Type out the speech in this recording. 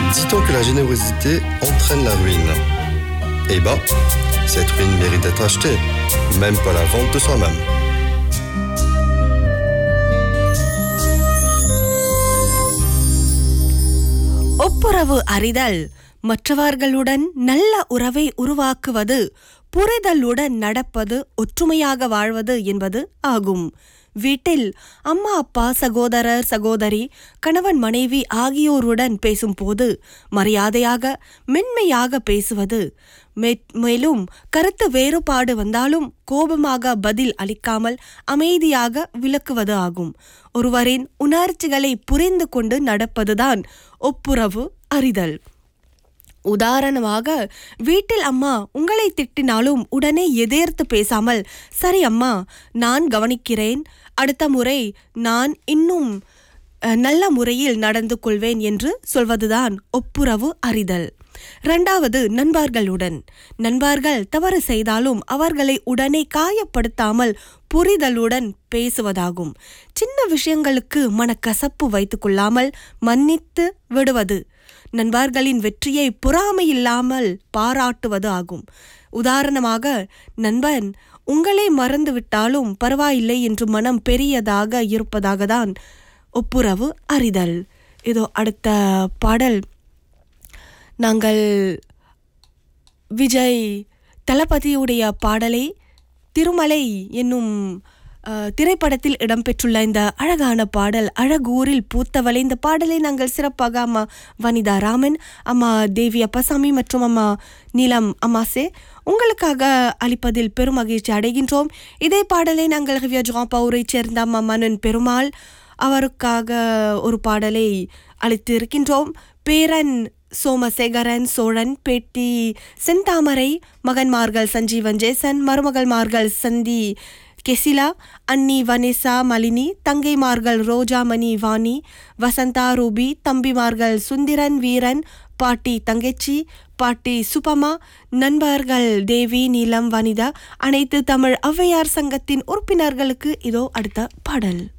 Dit-on que la générosité entraîne la ruine Eh ben, cette ruine mérite d'être achetée, même pas la vente de soi-même. ஒப்புரவு அறிதல் மற்றவர்களுடன் நல்ல உறவை உருவாக்குவது புரிதலுடன் நடப்பது ஒற்றுமையாக வாழ்வது என்பது ஆகும் வீட்டில் அம்மா அப்பா சகோதரர் சகோதரி கணவன் மனைவி ஆகியோருடன் பேசும்போது மரியாதையாக மென்மையாக பேசுவது மே- மேலும் கருத்து வேறுபாடு வந்தாலும் கோபமாக பதில் அளிக்காமல் அமைதியாக விளக்குவது ஆகும் ஒருவரின் உணர்ச்சிகளை புரிந்து கொண்டு நடப்பதுதான் ஒப்புரவு அறிதல் உதாரணமாக வீட்டில் அம்மா உங்களை திட்டினாலும் உடனே எதிர்த்து பேசாமல் சரி அம்மா நான் கவனிக்கிறேன் அடுத்த முறை நான் இன்னும் அஹ், நல்ல முறையில் நடந்து கொள்வேன் என்று சொல்வதுதான் ஒப்புரவு அறிதல் இரண்டாவது நண்பர்களுடன் நண்பர்கள் தவறு செய்தாலும் அவர்களை உடனே காயப்படுத்தாமல் புரிதலுடன் பேசுவதாகும் சின்ன விஷயங்களுக்கு மனக்கசப்பு வைத்துக் கொள்ளாமல் மன்னித்து விடுவது நண்பர்களின் வெற்றியை பொறாமையில்லாமல் பாராட்டுவது ஆகும் உதாரணமாக நண்பன் உங்களை மறந்துவிட்டாலும் பரவாயில்லை என்று மனம் பெரியதாக இருப்பதாக தான் ஒப்புரவு அறிதல் இதோ அடுத்த பாடல் நாங்கள் விஜய் தளபதியுடைய பாடலை திருமலை என்னும் அஹ், திரைப்படத்தில் இடம்பெற்றுள்ள இந்த அழகான பாடல் அழகூரில் பூத்தவளை இந்த பாடலை நாங்கள் சிறப்பாக அம்மா வனிதா ராமன் அம்மா தேவி அப்பசாமி மற்றும் அம்மா நீலம் அம்மாசே உங்களுக்காக அளிப்பதில் பெரும் மகிழ்ச்சி அடைகின்றோம் இதே பாடலை நாங்கள் ஹிவியா ஜாம்பவுரை சேர்ந்த அம்மா மன்னன் பெருமாள் அவருக்காக ஒரு பாடலை அளித்து இருக்கின்றோம் பேரன் சோமசேகரன் சோழன் பேட்டி செந்தாமரை மகன்மார்கள் சஞ்சீவன் ஜேசன் மருமகள்மார்கள் சந்தி கெசிலா அன்னி வனேசா மலினி தங்கைமார்கள் ரோஜாமணி வாணி வசந்தா ரூபி தம்பிமார்கள் சுந்திரன் வீரன் பாட்டி தங்கச்சி பாட்டி சுபமா நண்பர்கள் தேவி நீலம் வனிதா அனைத்து தமிழ் ஔவையார் சங்கத்தின் உறுப்பினர்களுக்கு இதோ அடுத்த பாடல்